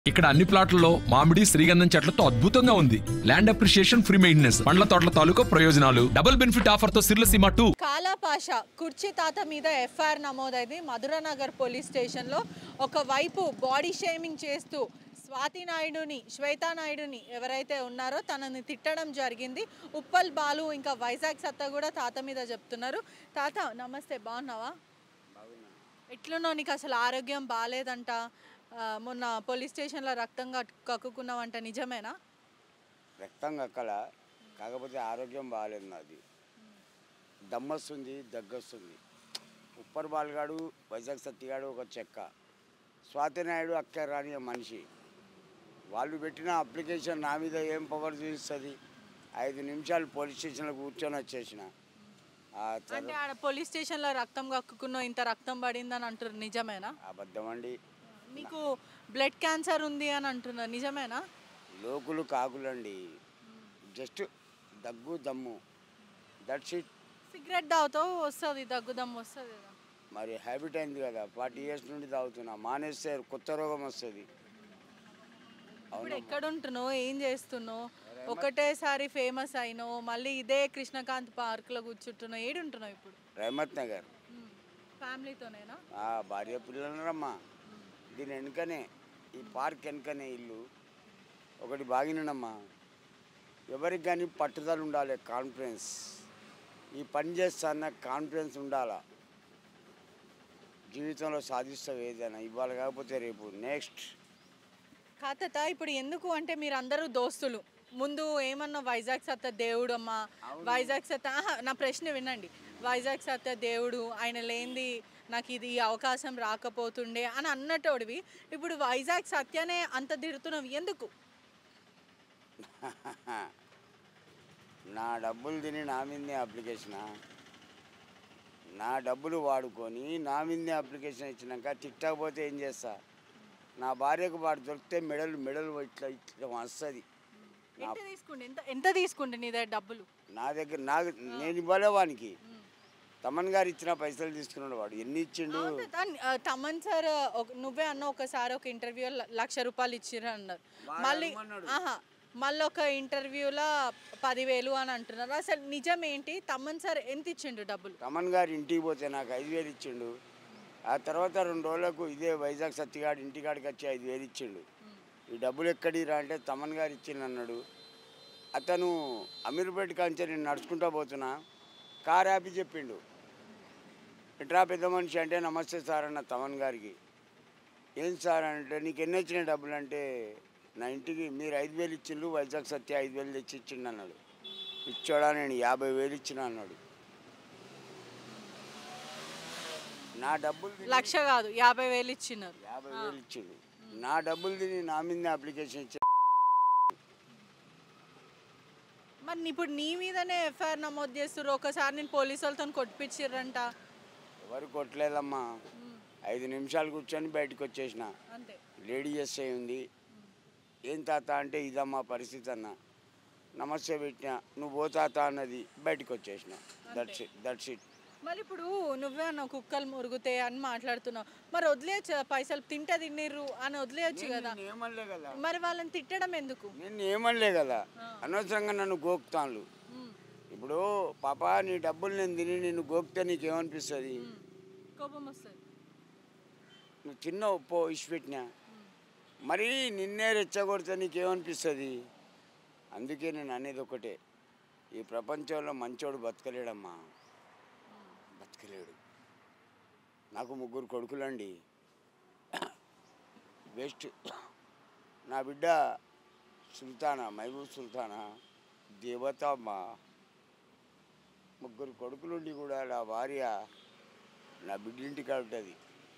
ఇక్కడ అన్ని ప్లాట్లలో మామిడి శ్రీగంధం చెట్లతో అద్భుతంగా ఉంది ల్యాండ్ అప్రిషియేషన్ ఫ్రీ మెయింటెనెన్స్ పండ్ల తోటల తాలూకా ప్రయోజనాలు డబుల్ బెనిఫిట్ ఆఫర్ తో సిర్లసీమ టూ కాలాపాష కుర్చీ తాత మీద ఎఫ్ఐఆర్ నమోదైంది మధురానగర్ పోలీస్ స్టేషన్లో ఒకవైపు బాడీ షేమింగ్ చేస్తూ స్వాతి నాయుడుని శ్వేతా నాయుడుని ఎవరైతే ఉన్నారో తనని తిట్టడం జరిగింది ఉప్పల్ బాలు ఇంకా వైజాగ్ సత్తా కూడా తాత మీద చెప్తున్నారు తాత నమస్తే బాగున్నావా ఎట్లున్నావు నీకు అసలు ఆరోగ్యం బాగాలేదంట ఆ, మొన్న పోలీస్ స్టేషన్లో రక్తం కట్- కక్కుకున్నావంట నిజమేనా రక్తం కక్కల కాకపోతే ఆరోగ్యం బాగాలేదు నాది దమ్మొస్తుంది దగ్గొస్తుంది ఉప్పర్ బాలుగాడు వైజాగ్ సత్తిగాడు ఒక చెక్క స్వాతినాయుడు అక్క రాని మనిషి వాళ్ళు పెట్టిన అప్లికేషన్ నా మీద ఏం పవర్ చూపిస్తుంది ఐదు నిమిషాలు పోలీస్ స్టేషన్లో కూర్చొని వచ్చేసిన ఆ అంటే తర్వాత ఆడ పోలీస్ స్టేషన్లో రక్తం కక్కుకున్నావు ఇంత రక్తం పడిందని అంటారు నిజమేనా అబద్ధం అండి మీకు బ్లడ్ క్యాన్సర్ ఉంది అని అంటున్నారు నిజమేనా లోకులు కాకులండి జస్ట్ దగ్గు దమ్ము దట్స్ ఇట్ సిగరెట్ తాగుతావు వస్తుంది దగ్గుదమ్ము వస్తుంది కదా మరి హ్యాబిట్ అయింది కదా ఫార్టీ ఇయర్స్ నుండి తాగుతున్నా మానేస్తే కొత్త రోగం వస్తుంది ఇప్పుడు ఎక్కడ ఉంటున్నావు ఏం చేస్తున్నావు ఒకటేసారి ఫేమస్ అయినావు మళ్ళీ ఇదే కృష్ణకాంత్ పార్క్లో కూర్చుంటున్నావు ఏడు ఉంటున్నావు ఇప్పుడు రహమత్ నగర్ ఫ్యామిలీతోనేనా ఆ భార్య పిల్లలరమ్మా దీని వెనుకనే ఈ పార్క్ వెనుకనే ఇల్లు ఒకటి బాగినమ్మా ఎవరికి కానీ పట్టుదల ఉండాలి కాన్ఫిడెన్స్ ఈ పని చేస్తాన్న కాన్ఫిడెన్స్ ఉండాలా జీవితంలో సాధిస్తావు ఏదైనా ఇవాళ కాకపోతే రేపు నెక్స్ట్ కాతత ఇప్పుడు ఎందుకు అంటే మీరు అందరూ దోస్తులు ముందు ఏమన్నా వైజాగ్ సత్త దేవుడు అమ్మా వైజాగ్ సత్త ఆహా, నా ప్రశ్న వినండి వైజాగ్ సత్త దేవుడు ఆయన లేనిది నాకు ఇది ఈ అవకాశం రాకపోతుండే అని అన్నటోడివి ఇప్పుడు వైజాగ్ సత్యనే అంత తిడుతున్నావు ఎందుకు నా డబ్బులు తిని నా మీదే అప్లికేషనా నా డబ్బులు వాడుకొని నా మీదే అప్లికేషన్ ఇచ్చినాక తిట్టకపోతే ఏం చేస్తా నా భార్యకు వాడు దొరికితే మెడలు మెడలు ఇట్లా ఇట్లా వస్తుంది నా ఎంత తీసుకుంటే ఎంత ఎంత తీసుకుంటే నీ దగ్గర డబ్బులు నా దగ్గర నాకు నేను ఇవ్వలే వానికి తమన్ గారు ఇచ్చిన పైసలు తీసుకున్నాడు వాడు ఎన్ని ఇచ్చిండు అవును తాత, ఆ, తమన్ సార్ ఒక- నువ్వే అన్న ఒకసారి ఒక ఇంటర్వ్యూ లక్ష రూపాయలు ఇచ్చిర్రు అన్నారు వాడు మళ్ళీ ఏమన్నాడు? ఆహా మళ్ళీ ఒక ఇంటర్వ్యూలో పదివేలు అని అంటున్నారు అసలు నిజం ఏంటి తమన్ సార్ ఎంత ఇచ్చిండు డబ్బులు తమన్ గారు ఇంటికి పోతే నాకు ఐదు వేలు ఇచ్చిండు ఆ తర్వాత రెండు రోజులకు ఇదే వైజాగ్ సత్యగాడు ఇంటికాడికి వచ్చి ఐదు వేలు ఇచ్చిండు ఈ డబ్బులు ఎక్కడిరా అంటే తమన్ గారు ఇచ్చిండు అన్నాడు అతను అమీర్పేట కాంచి నేను నడుచుకుంటా పోతున్నా కార్ ఆపి చెప్పిండు ఇట్రా పెద్ద మనిషి అంటే నమస్తే సార్ అన్న తమన్ గారికి ఏం సార్ అంటే నీకు ఎన్ని వచ్చినాయి డబ్బులు అంటే నా ఇంటికి మీరు ఐదు వేలు ఇచ్చిండు వైజాగ్ సత్య ఐదు వేలు తెచ్చి ఇచ్చిండు అన్నాడు ఇచ్చాడా నేను యాభై వేలు ఇచ్చిన అన్నాడు నా డబ్బులు తిని లక్ష కాదు యాభై వేలు ఇచ్చినారు యాభై వేలు ఇచ్చిండు నా డబ్బులు తిని నా మీద అప్లికేషన్ ఇచ్చి మరి ఇప్పుడు నీ మీదనే ఎఫ్ఐఆర్ నమోదు చేస్తుర్రు ఒకసారి నేను పోలీసు వాళ్ళతో కొట్టిపించిర్రంట ఎవరు కొట్టలేదమ్మా ఐదు నిమిషాలు కూర్చొని బయటకు వచ్చేసిన అంతే లేడీ ఎస్ఐ ఉంది ఏం తాత అంటే ఇదమ్మా పరిస్థితి అన్న నమస్తే పెట్టిన నువ్వు పో తాత అన్నది బయటకు వచ్చేసిన దట్స్ ఇట్ దట్స్ ఇట్ మరి ఇప్పుడు నువ్వే అన్నావు కుక్కలు మురుగుతాయి అని మాట్లాడుతున్నావు మరి వదిలేయచ్చు కదా, పైసలు తింటే తిన్నిర్రు అని వదిలేయచ్చు కదా నేను ఏమనలే కదా మరి వాళ్ళని తిట్టడం ఎందుకు నేను ఏమనలే కదా అనవసరంగా నన్ను గోకుతాను ఉమ్, ఇప్పుడు పాప నీ డబ్బులు నేను తిని నిన్ను గోకితే నీకేమనిపిస్తుంది కోపం వస్తుంది నువ్వు చిన్న ఉప్పు ఇచ్చిపెట్టినా మరి నిన్నే రెచ్చగొడితే నీకేమనిపిస్తుంది అందుకే నేను అనేది ఒకటే ఈ ప్రపంచంలో మంచోడు బతకలేడమ్మా బతకలేడు నాకు ముగ్గురు కొడుకులండి వేస్ట్ నా బిడ్డ సుల్తానా మహబూబ్ సుల్తానా దేవత అమ్మా ముగ్గురు కొడుకులుండి కూడా నా భార్య నా బిడ్డింటికి ఉంటుంది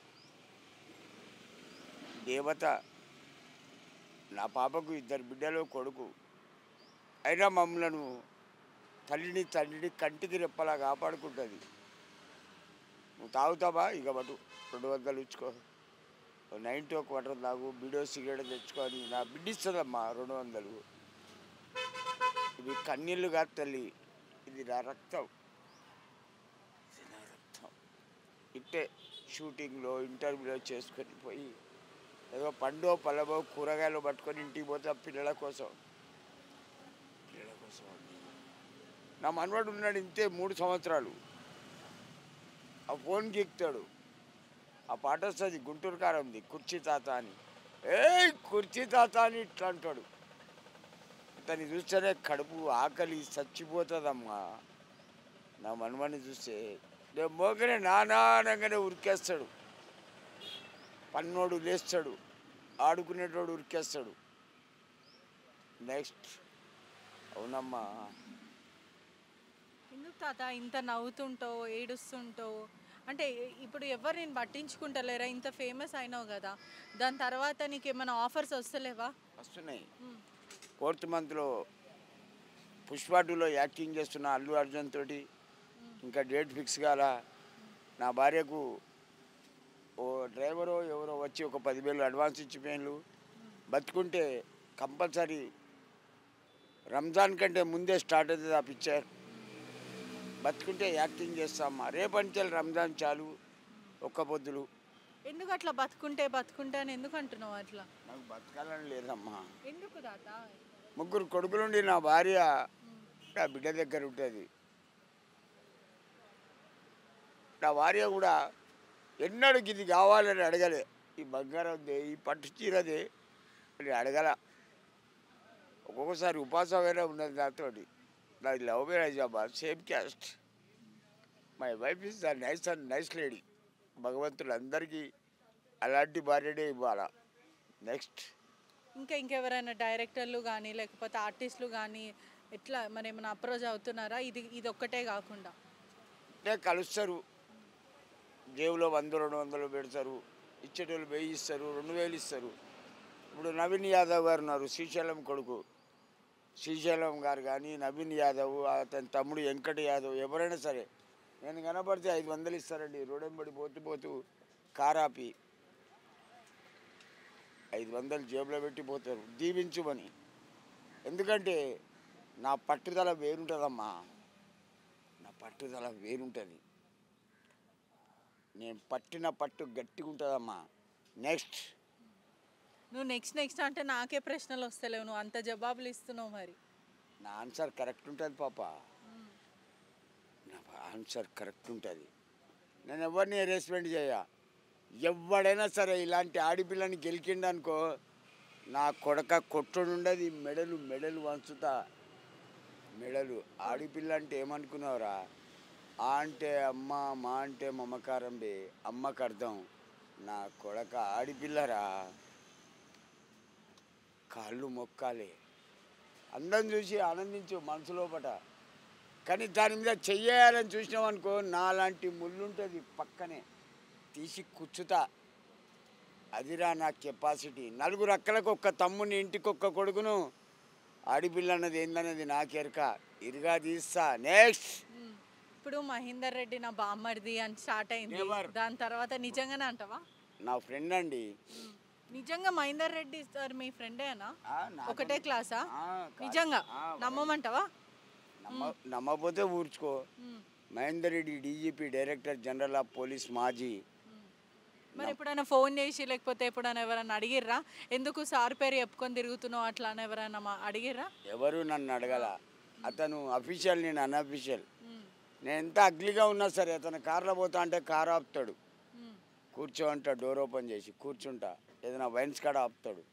దేవత నా పాపకు ఇద్దరు బిడ్డలు కొడుకు అయినా మమ్మలను తల్లిని తండ్రిని కంటికి రెప్పలా కాపాడుకుంటుంది నువ్వు తాగుతావా ఇక బటు రెండు వందలు ఇచ్చుకో ఓ నైన్టీ ఒక వాటర్ తాగు బిడో సిగరెట్ తెచ్చుకొని నా బిడ్డిస్తుందమ్మా రెండు వందలు ఇవి కన్నీళ్ళు కాదు తల్లి ఇది నా రక్తం ఇది నా రక్తం ఇట్టే షూటింగ్లో ఇంటర్వ్యూలో చేసుకొని పోయి ఏదో పండు పళ్ళబో కూరగాయలు పట్టుకొని ఇంటికి పోతే ఆ పిల్లల కోసం పిల్లల కోసం నా మనవాడు ఉన్నాడు ఇంతే మూడు సంవత్సరాలు ఆ ఫోన్ గీక్తాడు ఆ పాట వస్తుంది గుంటూరు కారంది కుర్చీ తాత అని ఏ కుర్చీ తాత అని ఇట్లా అంటాడు అతన్ని చూస్తేనే కడుపు ఆకలి చచ్చిపోతుందమ్మా నా మనవాడిని చూస్తే నేను మోగనే నానానంగానే ఉరికేస్తాడు పన్నోడు లేస్తాడు ఆడుకునేటోడు ఉరికేస్తాడు నెక్స్ట్ అవునమ్మా ఎందుకు తాత ఇంత నవ్వుతుంటావు ఏడుస్తుంటావు అంటే ఇప్పుడు ఎవరు నేను పట్టించుకుంటలేరా ఇంత ఫేమస్ అయినావు కదా దాని తర్వాత నీకు ఏమైనా ఆఫర్స్ వస్తలేవా వస్తున్నాయి ఫోర్త్ మంత్లో పుష్ప టూలో యాక్టింగ్ చేస్తున్న అల్లు అర్జున్ తోటి ఇంకా డేట్ ఫిక్స్ కాల నా భార్యకు ఓ డ్రైవరో ఎవరో వచ్చి ఒక పదివేలు అడ్వాన్స్ ఇచ్చిపోయిన్లు బతుకుంటే కంపల్సరీ రంజాన్ కంటే ముందే స్టార్ట్ అవుతుంది ఆ పిక్చర్ బతుకుంటే యాక్టింగ్ చేస్తామా రేపటి నుంచి రంజాన్ చాలు ఒక్క పొద్దులు ఎందుకు అట్లా బతుకుంటే బతుకుంటే అని ఎందుకు అంటున్నావు అట్లా నాకు బతకాలని లేదమ్మా ఎందుకు తాత ముగ్గురు కొడుకులుండి నా భార్య నా బిడ్డ దగ్గర ఉంటుంది నా భార్య కూడా ఎన్నడూ ఇది కావాలని అడగలే ఈ బంగారందే ఈ పట్టు చీరదే అని అడగల ఒక్కొక్కసారి ఉపాసమైనా ఉన్నది నాతోటి నాది లవ్ మ్యారేజ్ అమ్మా same caste my wife is the nice and nice lady భగవంతుడు అందరికీ అలాంటి భార్యనే ఇవ్వాలా నెక్స్ట్ ఇంకా ఇంకెవరైనా డైరెక్టర్లు కానీ లేకపోతే ఆర్టిస్టులు కానీ ఎట్లా మరి ఏమైనా అప్రోచ్ అవుతున్నారా ఇది ఇది ఒక్కటే కాకుండా అంటే కలుస్తారు జేబులో వంద రెండు వందలు పెడతారు ఇచ్చేటోళ్ళు వెయ్యి ఇస్తారు రెండు వేలు ఇస్తారు ఇప్పుడు నవీన్ యాదవ్ గారు ఉన్నారు శ్రీశైలం కొడుకు శ్రీశైలం గారు కానీ నవీన్ యాదవ్ అతని తమ్ముడు వెంకట యాదవ్ ఎవరైనా సరే నేను కనపడితే ఐదు వందలు ఇస్తారండి రోడెంబడి పోతూ పోతూ కారాపి ఐదు వందలు జేబులో పెట్టి పోతారు దీవించుమని ఎందుకంటే నా పట్టుదల వేరుంటుందమ్మా నా పట్టుదల వేరుంటుంది నేను పట్టిన పట్టు గట్టిగా ఉంటుందమ్మా నెక్స్ట్ నువ్వు నెక్స్ట్ నెక్స్ట్ అంటే నాకే ప్రశ్నలు వస్తలేవు నువ్వు అంత జవాబులు ఇస్తున్నావు మరి నా ఆన్సర్ కరెక్ట్ ఉంటుంది పాప నా ఆన్సర్ కరెక్ట్ ఉంటుంది నేను ఎవరిని హెరాస్మెంట్ చేయ ఎవడైనా సరే ఇలాంటి ఆడపిల్లని గెలికిండనుకో నా కొడక కొట్టుడుండదు మెడలు మెడలు వంచుతా మెడలు ఆడపిల్ల అంటే ఏమనుకున్నావురా ఆ అంటే అమ్మ మా అంటే మమకారం బే అమ్మకు అర్థం నా కొడక ఆడిపిల్లరా కాళ్ళు మొక్కాలి అందం చూసి ఆనందించు మనసు లోపట కానీ దాని మీద చెయ్యాలని చూసినాం అనుకో నాలాంటి ముళ్ళుంటుంది పక్కనే తీసి కూర్చుతా అదిరా నా కెపాసిటీ నలుగురు అక్కలకు ఒక్క తమ్ముని ఇంటికి ఒక్క కొడుకును ఆడిపిల్ల అన్నది ఏందనేది నాకెరక ఇరుగా తీస్తా నెక్స్ట్ ఉమ్. ఇప్పుడు మహేందర్ రెడ్డి నా బామ్మర్ది అని స్టార్ట్ అయింది Never. దాని తర్వాత నిజంగానే అంటావా నా ఫ్రెండ్ అండి ఉమ్. నిజంగా మహేందర్ రెడ్డి సార్ మీ ఫ్రెండేనా ఆ, నాకు- ఒకటే క్లాసా ఆ, కాదు. నిజంగా ఆ, నమ్మమంటావా నమ్మ నమ్మకపోతే ఊర్చుకో ఉమ్. Mahender Reddy DGP director general of police మాజీ మరి ఎప్పుడైనా ఫోన్ చేసి లేకపోతే ఎప్పుడైనా ఎవరైనా అడిగిర్రా ఎందుకు సార్ పేరు చెప్పుకొని తిరుగుతున్నావు అట్లా అని ఎవరైనా మా- అడిగిర్రా ఎవరు నన్ను అడగల అతను అఫీషియల్ నేను అన్అఫీషియల్ ఉమ్. నేను ఎంత అగ్లీగా ఉన్నా సరే అతను కార్లో పోతా అంటే కార్ ఆపుతాడు ఉమ్. కూర్చో అంటా డోర్ ఓపెన్ చేసి కూర్చుంటా ఏదైనా వైన్స్ కాడ ఆపుతాడు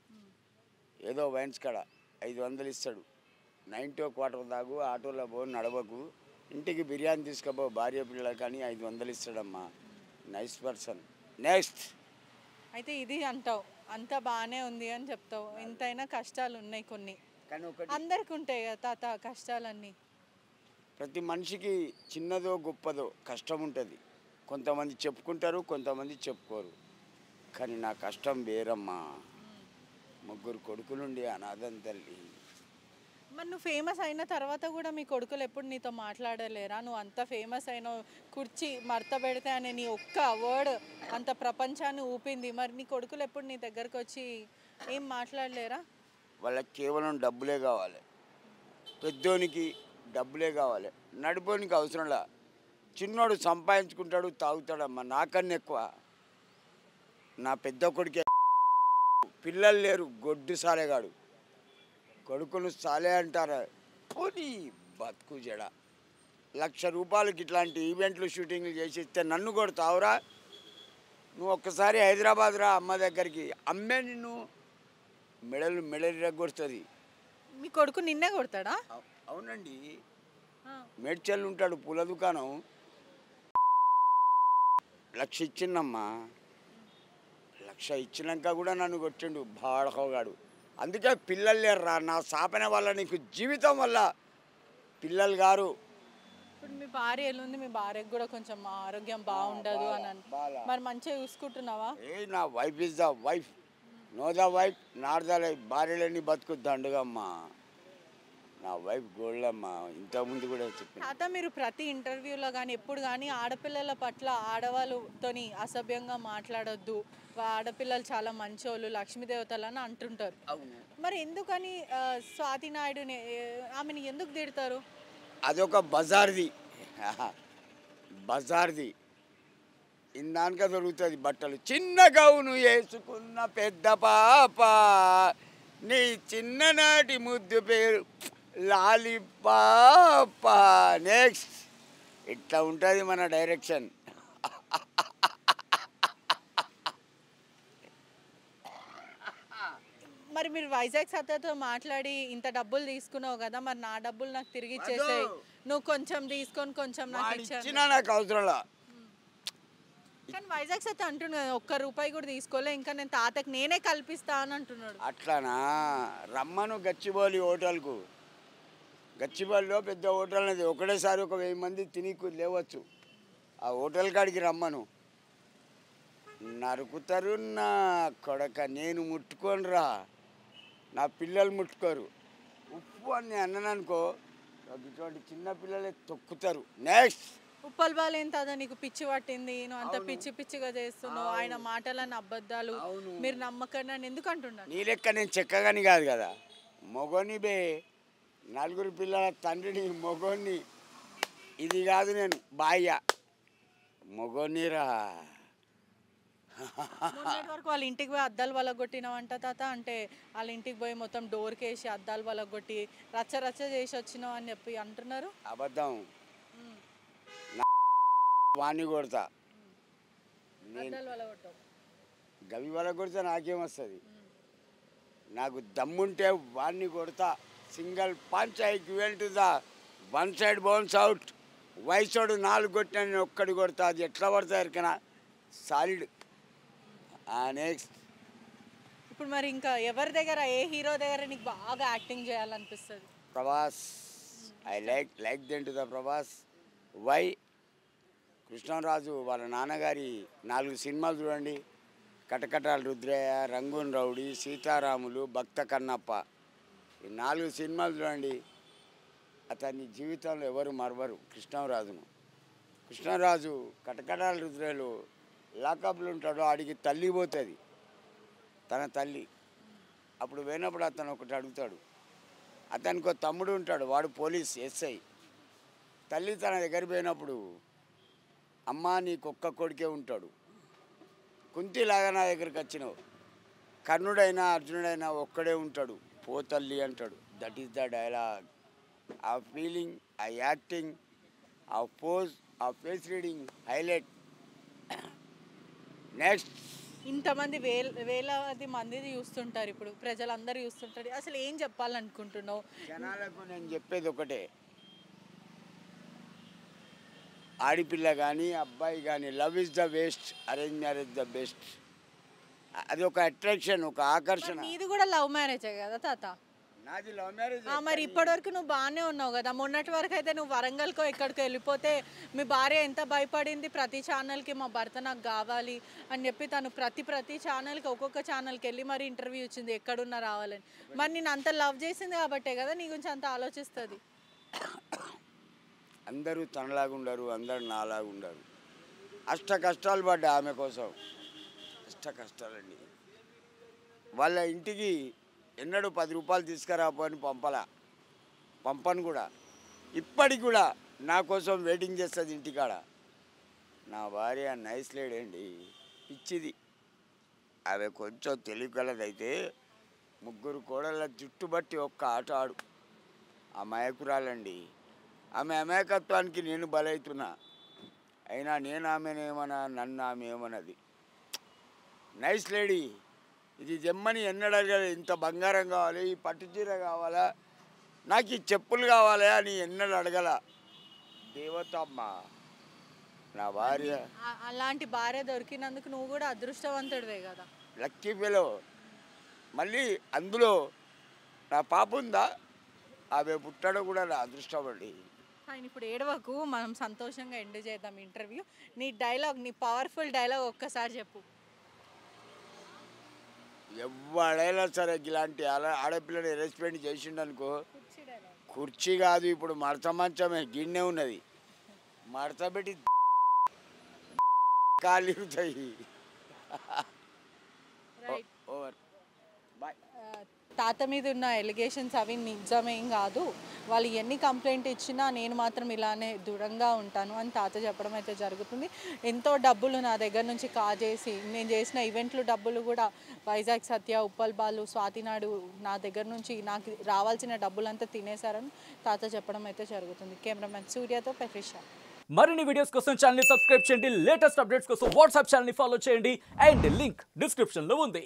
ఏదో వైన్స్ కాడ ఐదు వందలు ఇస్తాడు నైన్టీ క్వార్టర్ దాగు ఆటోలో పో నడవకు ఇంటికి బిర్యానీ తీసుకుపో భార్య పిల్లలు కానీ ఐదు వందలు ఇస్తాడమ్మా నైస్ పర్సన్ నెక్స్ట్ అయితే ఇది అంటావు అంతా బాగానే ఉంది అని చెప్తావు ఎంతైనా కష్టాలు ఉన్నాయి కొన్ని కానీ ఒకటి అందరికి ఉంటాయి కదా తాత కష్టాలన్నీ ప్రతి మనిషికి చిన్నదో గొప్పదో కష్టం ఉంటుంది కొంతమంది చెప్పుకుంటారు కొంతమంది చెప్పుకోరు కానీ నా కష్టం వేరమ్మా ముగ్గురు కొడుకులుండి అనాథం తల్లి మరి నువ్వు ఫేమస్ అయిన తర్వాత కూడా మీ కొడుకులు ఎప్పుడు నీతో మాట్లాడలేరా నువ్వు అంత ఫేమస్ అయిన కుర్చీ మడత పెడితే అనే నీ ఒక్క వర్డ్ అంత ప్రపంచాన్ని ఊపింది మరి నీ కొడుకులు ఎప్పుడు నీ దగ్గరకు వచ్చి ఏం మాట్లాడలేరా వాళ్ళకి కేవలం డబ్బులే కావాలి పెద్దోనికి డబ్బులే కావాలి నడిపోనికి అవసరంలా చిన్నోడు సంపాదించుకుంటాడు తాగుతాడమ్మా నాకన్నా ఎక్కువ నా పెద్ద కొడుకే పిల్లలు లేరు గొడ్డు సాలేగాడు కొడుకును సాలే అంటారా పోనీ బతుకు జడ లక్ష రూపాయలకి ఇట్లాంటి ఈవెంట్లు షూటింగ్లు చేసి ఇస్తే నన్ను కొడతావురా నువ్వు ఒక్కసారి హైదరాబాద్ రా అమ్మ దగ్గరికి అమ్మే నిన్ను మెడలు మెడలు రగ్గొడుతుంది మీ కొడుకు నిన్నే కొడతాడా అవ్- అవునండి ఆ. మేడ్చల్ ఉంటాడు పూల దుకాణం లక్ష ఇచ్చిందమ్మా లక్ష ఇచ్చినాక కూడా నన్ను కొట్టిండు బాడకోగాడు అందుకే పిల్లలు లేరురా నా సాపన వల్ల నీకు జీవితం వల్ల పిల్లలు గారు ఇప్పుడు మీ భార్య ఎల్లుంది మీ భార్యకు కూడా కొంచెం ఆరోగ్యం బాగుండదు అని అన్- బాగా. మరి మంచిగా చూసుకుంటున్నావా ఏ నా wife is the wife no the wife not the life భార్యలని బతుకు దండుగమ్మా నా వైఫ్ గోల్డమ్మా ఇంతకుముందు కూడా చెప్పిన తాత మీరు ప్రతి ఇంటర్వ్యూలో కానీ ఎప్పుడు కానీ ఆడపిల్లల పట్ల ఆడవాళ్ళతోని అసభ్యంగా మాట్లాడొద్దు వా- ఆడపిల్లలు చాలా మంచోళ్ళు లక్ష్మీదేవతలు అని అంటుంటారు అవును మరి ఎందుకని ఆ, స్వాతి నాయుడుని ఏ, ఆమెని ఎందుకు తిడతారు అదొక బజార్ది బజార్ది ఇందాక దొరుకుతుంది బట్టలు చిన్న గౌను వేసుకున్న పెద్ద పాప నీ చిన్ననాటి ముద్దు పేరు లాలి పాప నెక్స్ట్ ఇట్లా ఉంటుంది మన డైరెక్షన్ మరి మీరు వైజాగ్ సత్తతో మాట్లాడి ఇంత డబ్బులు తీసుకున్నావు కదా మరి నా డబ్బులు నాకు తిరిగి ఇచ్చేసాయి అదో. నువ్వు కొంచెం తీసుకొని కొంచెం నాకు వాడు ఇచ్చాను ఇచ్చినా నాకు అవసరంలా కానీ వైజాగ్ సత్త అంటున్నాడు కదా, ఒక్క రూపాయి కూడా తీసుకోలే ఇంకా నేను తాతకి నేనే కల్పిస్తా అని అంటున్నాడు అట్లానా రమ్మను గచ్చిబౌలి హోటల్కు గచ్చిబౌలిలో పెద్ద హోటల్ అనేది ఒకటేసారి ఒక వెయ్యి మంది తిని కు- లేవచ్చు ఆ హోటల్ కాడికి రమ్మను నరుకుతారు నా కొడక నేను ముట్టుకోనురా నా పిల్లలు ముట్టుకోరు ఉప్పు అని నేను అన్నాను అనుకో ఇటువంటి చిన్న పిల్లలే తొక్కుతారు నెక్స్ట్ ఉప్పల్ బాల్ ఏం తాదా నీకు పిచ్చి పట్టింది నువ్వు అంత అవును. పిచ్చి పిచ్చిగా చేస్తున్నావు ఆయన మాటలని అబద్ధాలు అవును. మీరు నమ్మకండి అని ఎందుకు అంటున్నాడు నీ లెక్క నేను చెక్కగాని కాదు కదా మొగోని బే నలుగురు పిల్లల తండ్రిని మొగోని ఇది కాదు నేను బాయ్య మొగోనిరా మొన్నటి వరకు వాళ్ళ ఇంటికి పోయి అద్దాలు వలగొట్టినావంట తాత అంటే వాళ్ళ ఇంటికి పోయి మొత్తం డోర్కి వేసి అద్దాలు వలగొట్టి రచ్చ రచ్చ చేసి వచ్చినావు అని చెప్పి అంటున్నారు అబద్ధం ఉమ్. వాణ్ణి కొడతా నేను అద్దాలు వలగొట్టావు గవి వల్ల కొడితే నాకేం వస్తుంది నాకు దమ్ముంటే వాణ్ణి కొడతా single punch I given to the one side bounce out వయసోడు నాలుగు కొట్టిన నేను ఒక్కడి కొడతా అది ఎట్లా పడతా ఎరికనా సాలిడ్ నెక్స్ట్ ఇప్పుడు మరి ఇంకా ఎవరి దగ్గర ఏ హీరో దగ్గర నీకు బాగా యాక్టింగ్ చేయాలనిపిస్తుంది Prabhas I like like then to the Prabhas why Krishnaraju వాళ్ళ నాన్నగారి నాలుగు సినిమాలు చూడండి కటకటాల రుద్రయ్య రంగూన్ రౌడి సీతారాములు భక్త కన్నప్ప ఈ నాలుగు సినిమాలు చూడండి అతని జీవితంలో ఎవరు మరవరు కృష్ణరాజును కృష్ణరాజు కటకటాల రుద్రయ్యలో లాకప్లు ఉంటాడు ఆడికి తల్లి పోతుంది తన తల్లి అప్పుడు పోయినప్పుడు అతను ఒకటి అడుగుతాడు అతనికి ఒక తమ్ముడు ఉంటాడు వాడు పోలీస్ ఎస్ఐ తల్లి తన దగ్గర పోయినప్పుడు అమ్మ నీకు ఒక్క కొడుకే ఉంటాడు కుంతిలాగా నా దగ్గరికి వచ్చినావు కర్ణుడైనా అర్జునుడైనా ఒక్కడే ఉంటాడు పో తల్లి అంటాడు దట్ ఈస్ ద డైలాగ్ ఆ ఫీలింగ్ ఆ యాక్టింగ్ ఆ పోజ్ ఆ ఫేస్ రీడింగ్ హైలైట్ నెక్స్ట్ ఇంతమంది వేల వేలాది మంది చూస్తుంటారు ఇప్పుడు ప్రజలందరూ చూస్తుంటారు అసలు ఏం చెప్పాలనుకుంటున్నావు జనాలకు నేను చెప్పేది ఒకటే ఆడిపిల్ల కానీ అబ్బాయి కానీ love is the best arrange marriage the best అది ఒక అట్రాక్షన్ ఒక ఆకర్షణ మరి నీది కూడా లవ్ మ్యారేజే కదా తాత నాది లవ్ మ్యారేజ్ ఆ, మరి ఇప్పటివరకు నువ్వు బాగానే ఉన్నావు కదా మొన్నటి వరకు అయితే నువ్వు వరంగల్కో ఎక్కడికో వెళ్ళిపోతే మీ భార్య ఎంత భయపడింది ప్రతి ఛానల్కి మా భర్త నాకు కావాలి అని చెప్పి తను ప్రతి ప్రతి ఛానల్కి ఒక్కొక్క ఛానల్కి వెళ్ళి మరి ఇంటర్వ్యూ ఇచ్చింది ఎక్కడున్నా రావాలని మరి నేను అంత లవ్ చేసింది కాబట్టే కదా నీ గురించి అంత ఆలోచిస్తుంది అందరూ తనలాగా ఉండరు అందరూ నాలాగా ఉండరు అష్ట కష్టాలు పడ్డా ఆమె కోసం అష్ట కష్టాలండి వాళ్ళ ఇంటికి ఎన్నడూ పది రూపాయలు తీసుకురాపోని పంపలా పంపను కూడా ఇప్పటికి కూడా నా కోసం వెయిటింగ్ చేస్తుంది ఇంటికాడ నా భార్య నైస్ లేడండి పిచ్చిది ఆమె కొంచెం తెలివిగలదైతే ముగ్గురు కోడళ్ళ జుట్టు బట్టి ఒక్క ఆట ఆడు అమాయకురాలండి ఆమె అమాయకత్వానికి నేను బలవుతున్నా అయినా నేను ఆమెనేమన్నా నన్ను ఆమె ఏమన్నది నైస్ లేడీ ఇది జమ్మని ఎన్నడూ అడగలేదు ఇంత బంగారం కావాలి ఈ పట్టు చీర కావాలా నాకు ఈ చెప్పులు కావాలా అని ఎన్నడూ అడగల దేవత అమ్మ నా భార్య ఆ- అలాంటి భార్య దొరికినందుకు నువ్వు కూడా అదృష్టవంతుడివే కదా లక్కీ ఫెలో మళ్ళీ అందులో నా పాప ఉందా ఆమె పుట్టడం కూడా నా అదృష్టం అండి ఆయన ఇప్పుడు ఏడవకు మనం సంతోషంగా ఎండ్ చేద్దాం ఇంటర్వ్యూ నీ డైలాగ్ నీ పవర్ఫుల్ డైలాగ్ ఒక్కసారి చెప్పు ఎవడైనా సరే ఇలాంటి ఆడ ఆడపిల్లని అరేంజ్మెంట్ చేసిండు అనుకో కుర్చీ కాదు ఇప్పుడు మడత మంచమే గిన్నె ఉన్నది మడత పెట్టి కాలిరుతాయి రైట్ ఓవర్ బాయ్ తాత మీద ఉన్న ఎలిగేషన్స్ అవి నిజమేం కాదు వాళ్ళు ఎన్ని కంప్లైంట్ ఇచ్చినా నేను మాత్రం ఇలానే దృఢంగా ఉంటాను అని తాత చెప్పడం అయితే జరుగుతుంది ఎంతో డబ్బులు నా దగ్గర నుంచి కాజేసి నేను చేసిన ఈవెంట్లు డబ్బులు కూడా వైజాగ్ సత్య ఉప్పల్ బాలు స్వాతినాడు నా దగ్గర నుంచి నాకు రావాల్సిన డబ్బులంతా తినేశారని తాత చెప్పడం అయితే జరుగుతుంది కెమెరామెన్ సూర్యతో పెట్రిషా మరిన్ని వీడియోస్ కోసం ఛానల్ సబ్స్క్రైబ్ చేయండి లేటెస్ట్ అప్డేట్స్ కోసం వాట్సాప్ ఛానల్ ఫాలో చేయండి అండ్ లింక్ డిస్క్రిప్షన్ లో ఉంది